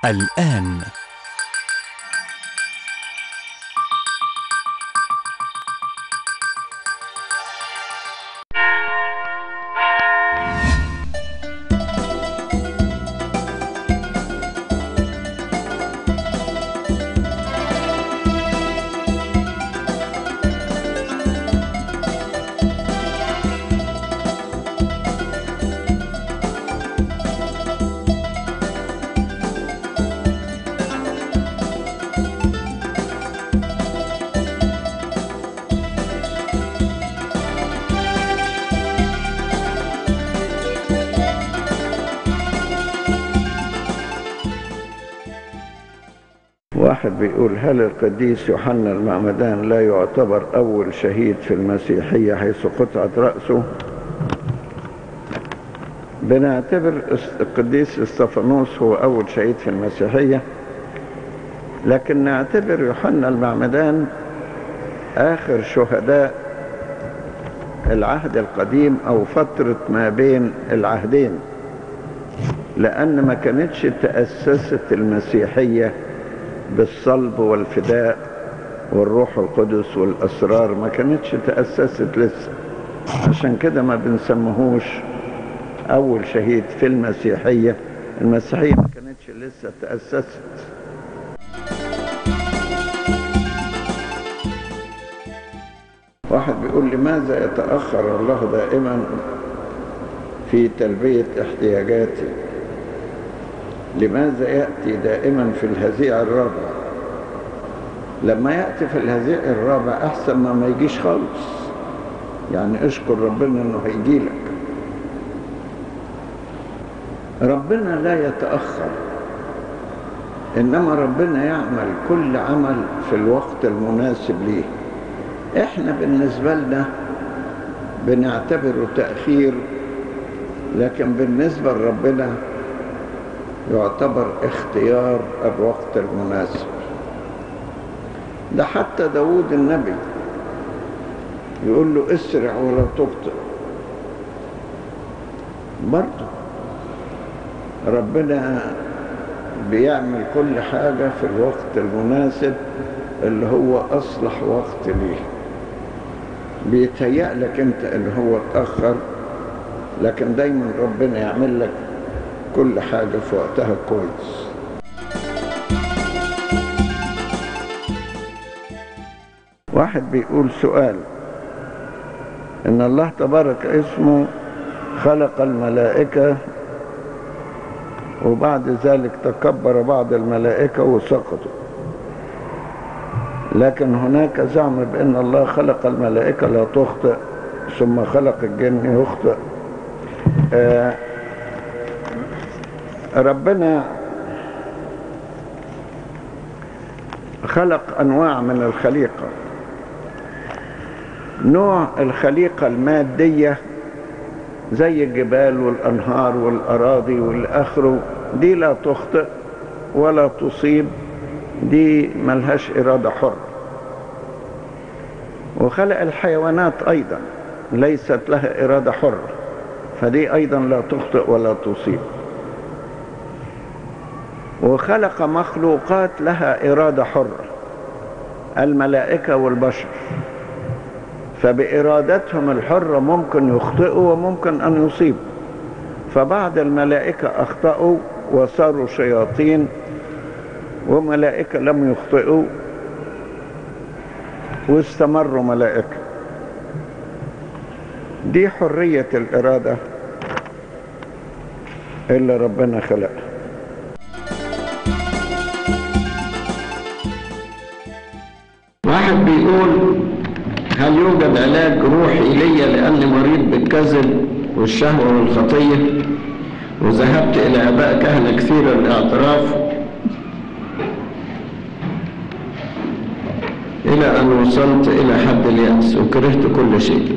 الآن واحد بيقول هل القديس يوحنا المعمدان لا يعتبر أول شهيد في المسيحية حيث قطعت رأسه بنعتبر القديس استفانوس هو أول شهيد في المسيحية لكن نعتبر يوحنا المعمدان آخر شهداء العهد القديم أو فترة ما بين العهدين لأن ما كانتش تأسست المسيحية بالصلب والفداء والروح القدس والأسرار ما كانتش تأسست لسه عشان كده ما بنسمهوش أول شهيد في المسيحية المسيحية ما كانتش لسه تأسست واحد بيقول لماذا يتأخر الله دائما في تلبية احتياجاتي لماذا يأتي دائما في الهزيع الرابع لما يأتي في الهزيع الرابع أحسن ما ما يجيش خالص يعني اشكر ربنا انه هيجي لك ربنا لا يتأخر إنما ربنا يعمل كل عمل في الوقت المناسب ليه احنا بالنسبة لنا بنعتبره تأخير لكن بالنسبة لربنا يعتبر اختيار الوقت المناسب ده حتى داود النبي يقول له اسرع ولا تبطئ برضه ربنا بيعمل كل حاجة في الوقت المناسب اللي هو أصلح وقت ليه بيتهيأ لك انت اللي هو اتأخر لكن دايما ربنا يعمل لك كل حاجة في وقتها كويس واحد بيقول سؤال إن الله تبارك اسمه خلق الملائكة وبعد ذلك تكبر بعض الملائكة وسقطوا لكن هناك زعم بأن الله خلق الملائكة لا تخطئ ثم خلق الجن يخطئ آه ربنا خلق أنواع من الخليقة نوع الخليقة المادية زي الجبال والأنهار والأراضي والآخر دي لا تخطئ ولا تصيب دي ملهاش إرادة حرة وخلق الحيوانات أيضا ليست لها إرادة حرة فدي أيضا لا تخطئ ولا تصيب وخلق مخلوقات لها إرادة حرة الملائكة والبشر فبإرادتهم الحرة ممكن يخطئوا وممكن أن يصيبوا فبعض الملائكة أخطأوا وصاروا شياطين وملائكة لم يخطئوا واستمروا ملائكة دي حرية الإرادة اللي ربنا خلقها واحد بيقول هل يوجد علاج روحي لي لأني مريض بالكذب والشهوة والخطية وذهبت إلى آباء كهنة كثير للاعتراف إلى أن وصلت إلى حد اليأس وكرهت كل شيء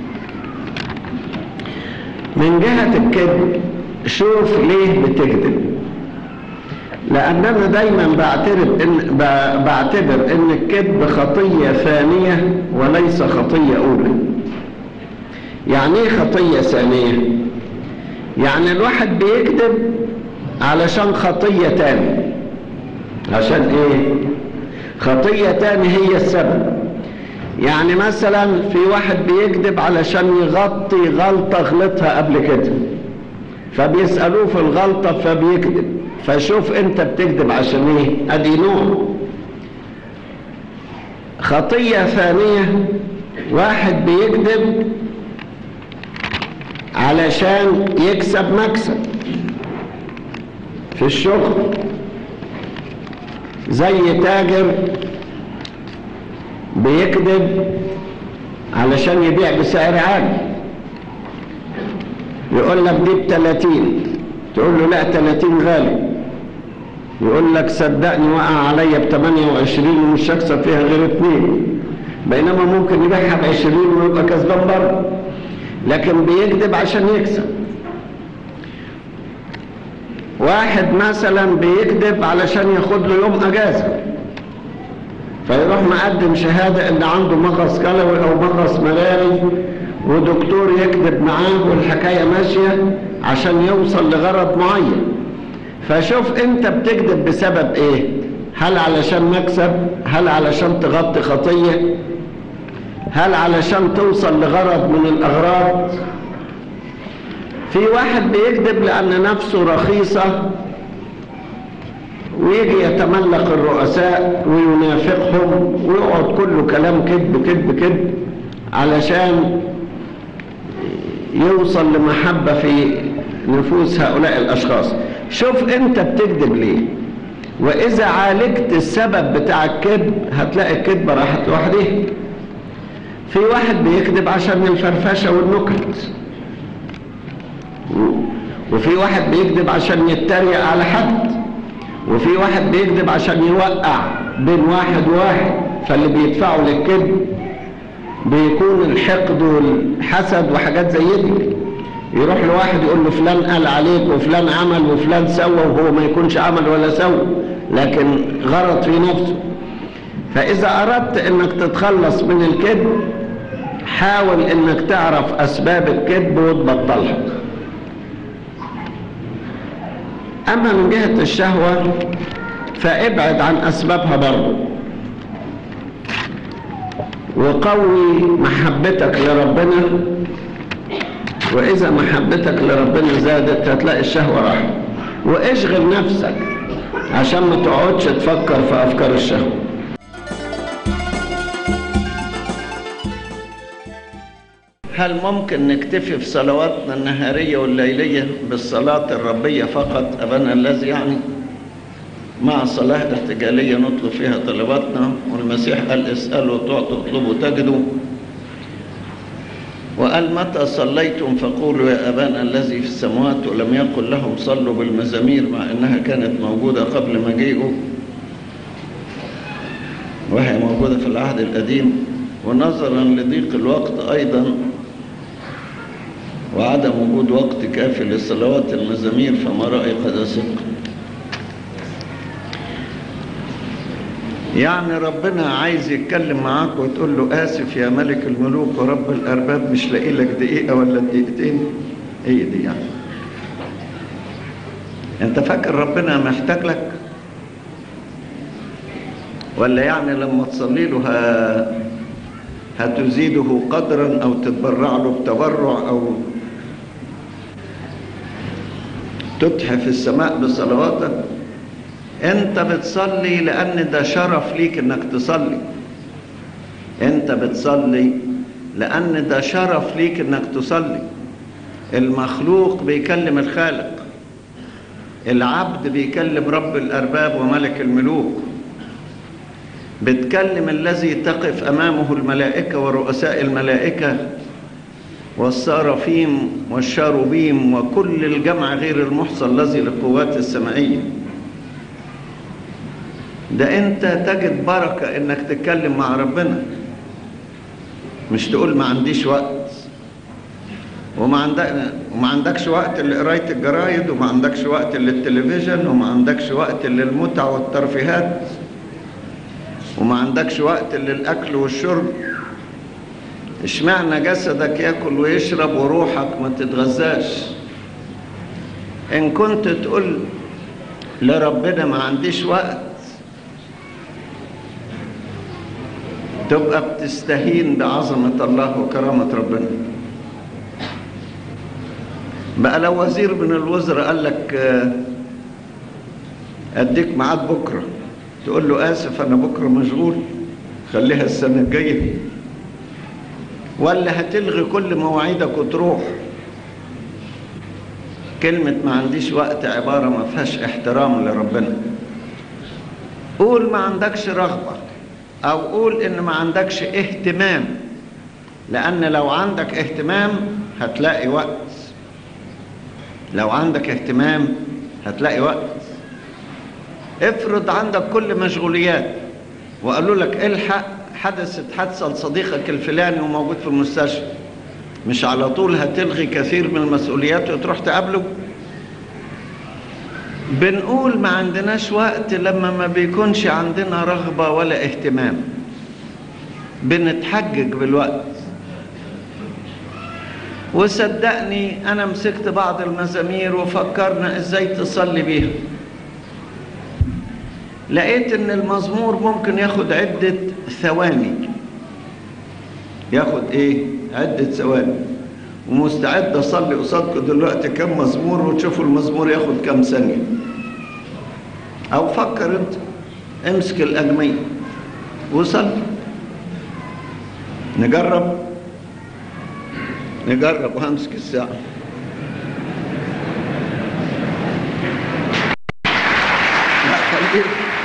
من جهة الكذب شوف ليه بتكذب لأن أنا دايما بعترف إن بعتبر إن الكذب خطية ثانية وليس خطية أولى. يعني إيه خطية ثانية؟ يعني الواحد بيكذب علشان خطية تاني عشان ايه خطية تاني هي السبب يعني مثلا في واحد بيكذب علشان يغطي غلطة غلطها قبل كده فبيسألوه في الغلطة فبيكذب فشوف انت بتكذب عشان ايه ادي نوع خطية ثانية واحد بيكذب علشان يكسب مكسب في الشغل زي تاجر بيكذب علشان يبيع بسعر عالي يقول لك دي ب 30 تقول له لا 30 غالي يقول لك صدقني وقع عليا ب 28 ومش هكسب فيها غير اتنين بينما ممكن يبيعها ب 20 ويبقى كسبان برضه لكن بيكذب عشان يكسب واحد مثلا بيكذب علشان ياخد له يوم اجازه فيروح مقدم شهاده ان عنده مغص كلوي او مغص مراري ودكتور يكذب معاه والحكايه ماشيه عشان يوصل لغرض معين فشوف انت بتكذب بسبب ايه هل علشان مكسب هل علشان تغطي خطيه هل علشان توصل لغرض من الاغراض في واحد بيكذب لان نفسه رخيصه ويجي يتملق الرؤساء وينافقهم ويقعد كله كلام كذب كذب كذب علشان يوصل لمحبة في نفوس هؤلاء الأشخاص شوف أنت بتكذب ليه وإذا عالجت السبب بتاع الكذب هتلاقي الكذبة راحت لوحدها في واحد بيكذب عشان الفرفشة والنكت وفي واحد بيكذب عشان يتريق على حد وفي واحد بيكذب عشان يوقع بين واحد وواحد فاللي بيدفعوا للكذب بيكون الحقد والحسد وحاجات زي دي يروح لواحد يقول له فلان قال عليك وفلان عمل وفلان سوى وهو ما يكونش عمل ولا سوى لكن غرض في نفسه فإذا أردت أنك تتخلص من الكذب حاول أنك تعرف أسباب الكذب وتبطلها أما من جهة الشهوة فابعد عن أسبابها برضه وقوي محبتك لربنا وإذا محبتك لربنا زادت هتلاقي الشهوة راحت واشغل نفسك عشان ما تقعدش تفكر في أفكار الشهوة هل ممكن نكتفي في صلواتنا النهارية والليلية بالصلاة الربية فقط أبانا الذي يعني مع صلاة ارتجالية نطلب فيها طلباتنا والمسيح قال اسألوا تعطوا اطلبوا تجدوا وقال متى صليتم فقولوا يا أبانا الذي في السماوات ولم يقل لهم صلوا بالمزامير مع أنها كانت موجودة قبل مجيئه وهي موجودة في العهد القديم ونظرا لضيق الوقت أيضا وعدم وجود وقت كافي لصلوات المزامير فما رأي قداستكم يعني ربنا عايز يتكلم معاك وتقول له آسف يا ملك الملوك ورب الأرباب مش لاقي لك دقيقة ولا دقيقتين هي دي يعني أنت فاكر ربنا محتاج لك ولا يعني لما تصلي له ه... هتزيده قدرا أو تتبرع له بتبرع أو تتحف السماء بصلواتك انت بتصلي لان ده شرف ليك انك تصلي انت بتصلي لان ده شرف ليك انك تصلي المخلوق بيكلم الخالق العبد بيكلم رب الارباب وملك الملوك بتكلم الذي تقف امامه الملائكه ورؤساء الملائكه والسارفيم والشاروبيم وكل الجمع غير المحصى الذي للقوات السمائيه ده انت تجد بركة انك تتكلم مع ربنا مش تقول ما عنديش وقت وما عندك وما عندكش وقت لقراية الجرايد وما عندكش وقت للتلفزيون وما عندكش وقت للمتع والترفيهات وما عندكش وقت للأكل والشرب اشمعنى جسدك ياكل ويشرب وروحك ما تتغذاش ان كنت تقول لربنا ما عنديش وقت تبقى بتستهين بعظمة الله وكرامة ربنا بقى لو وزير من الوزراء قال لك آه، اديك ميعاد بكره تقول له اسف انا بكره مشغول خليها السنه الجايه ولا هتلغي كل مواعيدك وتروح كلمة ما عنديش وقت عبارة ما فيهاش احترام لربنا قول ما عندكش رغبة أو قول إن ما عندكش اهتمام لأن لو عندك اهتمام هتلاقي وقت لو عندك اهتمام هتلاقي وقت افرض عندك كل مشغوليات وقالوا لك الحق حدثت حادثة لصديقك الفلاني وموجود في المستشفى مش على طول هتلغي كثير من المسؤوليات وتروح تقابله بنقول ما عندناش وقت لما ما بيكونش عندنا رغبة ولا اهتمام بنتحجج بالوقت وصدقني انا مسكت بعض المزامير وفكرنا ازاي تصلي بيها لقيت ان المزمور ممكن ياخد عدة ثواني ياخد ايه عدة ثواني ومستعد اصلي قصادكم دلوقتي كم مزمور وتشوفوا المزمور ياخد كم ثانية او فكر انت امسك الاجمية وصلي نجرب نجرب وهمسك الساعة لا خليك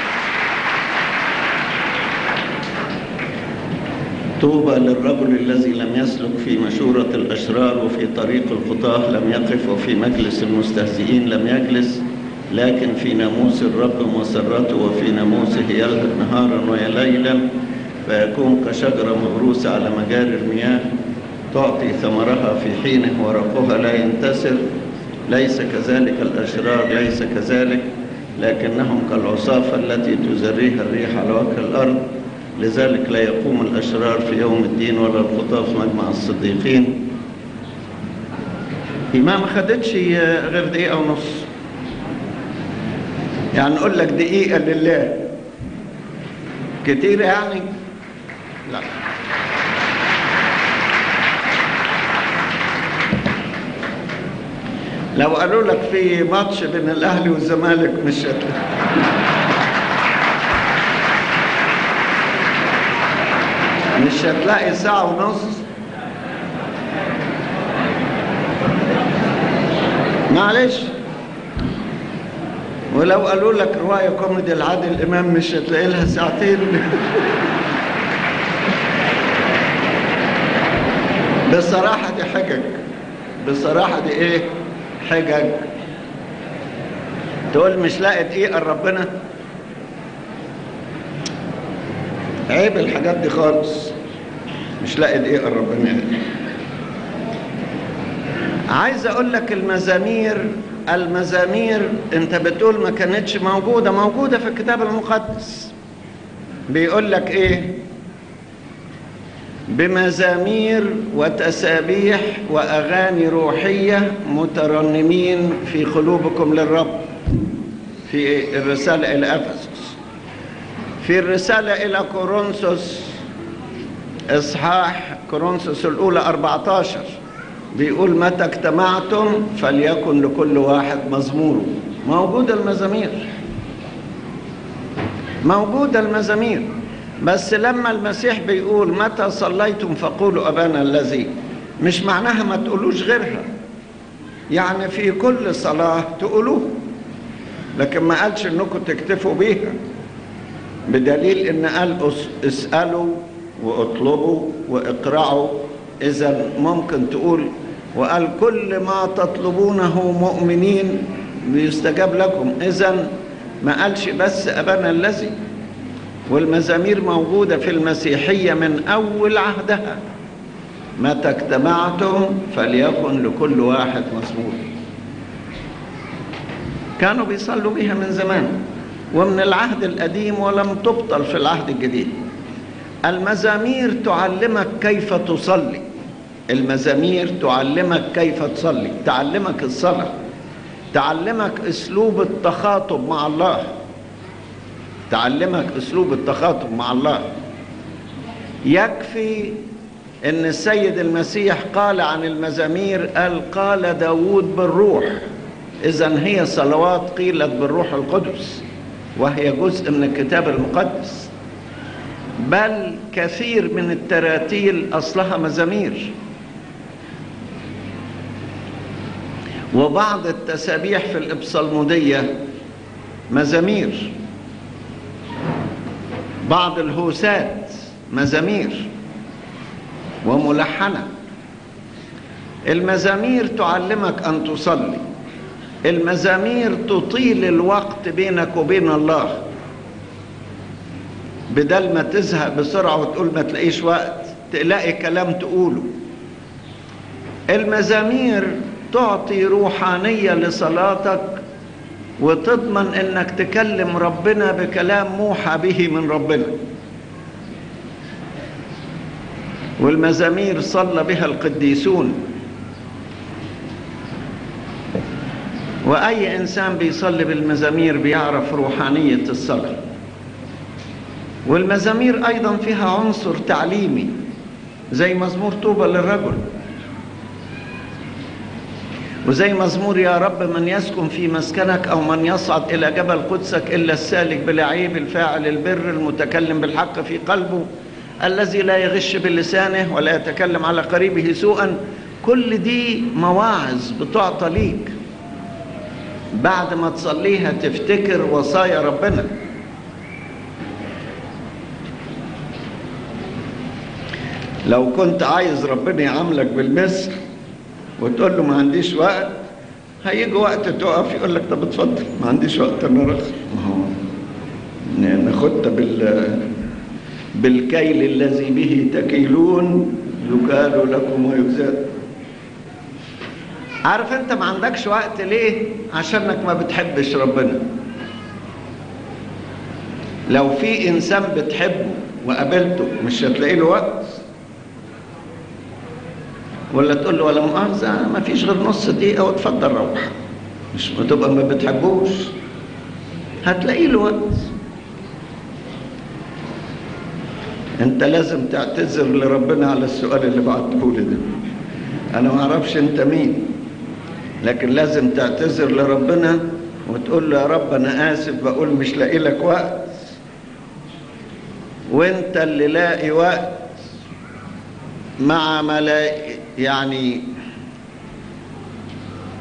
طوبى للرجل الذي لم يسلك في مشورة الأشرار وفي طريق الخطاة لم يقف وفي مجلس المستهزئين لم يجلس لكن في ناموس الرب مسرته وفي ناموسه يلهج نهارا وليلا فيكون كشجرة مغروسة على مجاري المياه تعطي ثمرها في حينه ورقها لا ينتسر ليس كذلك الأشرار ليس كذلك لكنهم كالعصافة التي تزريها الريح على وجه الأرض لذلك لا يقوم الأشرار في يوم الدين ولا الخطاة في مجمع الصديقين ما ما خدتش غير دقيقة ونص يعني نقول لك دقيقة لله كتير يعني لا لو قالوا لك في ماتش بين الاهلي والزمالك مش هتلاقي مش هتلاقي ساعة ونص معلش ولو قالوا لك رواية كوميدي لعادل إمام مش هتلاقي لها ساعتين بصراحة دي حجج بصراحة دي إيه حجج تقول مش لاقي دقيقة ربنا عيب الحاجات دي خالص مش لاقي دقيقة ربنا يعني. عايز اقول لك المزامير المزامير انت بتقول ما كانتش موجودة موجودة في الكتاب المقدس بيقول لك ايه بمزامير وتسابيح واغاني روحية مترنمين في قلوبكم للرب في الرسالة الى افسس في الرسالة إلى كورنثوس إصحاح كورنثوس الأولى 14 بيقول متى اجتمعتم فليكن لكل واحد مزموره موجودة المزامير موجودة المزامير بس لما المسيح بيقول متى صليتم فقولوا أبانا الذي مش معناها ما تقولوش غيرها يعني في كل صلاة تقولوه لكن ما قالش انكم تكتفوا بيها بدليل ان قال اسألوا واطلبوا واقرعوا اذا ممكن تقول وقال كل ما تطلبونه مؤمنين بيستجاب لكم اذا ما قالش بس ابانا الذي والمزامير موجودة في المسيحية من أول عهدها متى اجتمعتم فليكن لكل واحد مزمور كانوا بيصلوا بها من زمان ومن العهد القديم ولم تبطل في العهد الجديد المزامير تعلمك كيف تصلي المزامير تعلمك كيف تصلي تعلمك الصلاة تعلمك اسلوب التخاطب مع الله تعلمك اسلوب التخاطب مع الله يكفي ان السيد المسيح قال عن المزامير قال قال داود بالروح اذا هي صلوات قيلت بالروح القدس وهي جزء من الكتاب المقدس بل كثير من التراتيل اصلها مزامير وبعض التسابيح في الابصالموديه مزامير بعض الهوسات مزامير وملحنه المزامير تعلمك ان تصلي المزامير تطيل الوقت بينك وبين الله بدل ما تزهق بسرعه وتقول ما تلاقيش وقت تلاقي كلام تقوله المزامير تعطي روحانيه لصلاتك وتضمن انك تكلم ربنا بكلام موحى به من ربنا والمزامير صلى بها القديسون واي انسان بيصلي بالمزامير بيعرف روحانيه الصلاه والمزامير ايضا فيها عنصر تعليمي زي مزمور طوبى للرجل وزي مزمور يا رب من يسكن في مسكنك او من يصعد الى جبل قدسك الا السالك بلا عيب الفاعل البر المتكلم بالحق في قلبه الذي لا يغش بلسانه ولا يتكلم على قريبه سوءا كل دي مواعظ بتعطى ليك بعد ما تصليها تفتكر وصايا ربنا لو كنت عايز ربنا يعاملك بالمثل وتقول له ما عنديش وقت هيجي وقت تقف يقول لك طب اتفضل ما عنديش وقت انا رخص ما هو ناخدها بال بالكيل الذي به تكيلون يكال لكم ويزاد عارف انت ما عندكش وقت ليه عشانك ما بتحبش ربنا لو في انسان بتحبه وقابلته مش هتلاقي له وقت ولا تقول له ولا مؤاخذة ما فيش غير نص دقيقة وتفضل روح مش تبقى ما بتحبوش هتلاقي له وقت انت لازم تعتذر لربنا على السؤال اللي بعته لي ده انا ما اعرفش انت مين لكن لازم تعتذر لربنا وتقول له يا رب انا اسف بقول مش لاقي لك وقت وانت اللي لاقي وقت مع ملايين يعني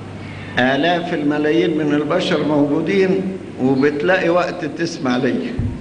آلاف الملايين من البشر موجودين وبتلاقي وقت تسمع ليا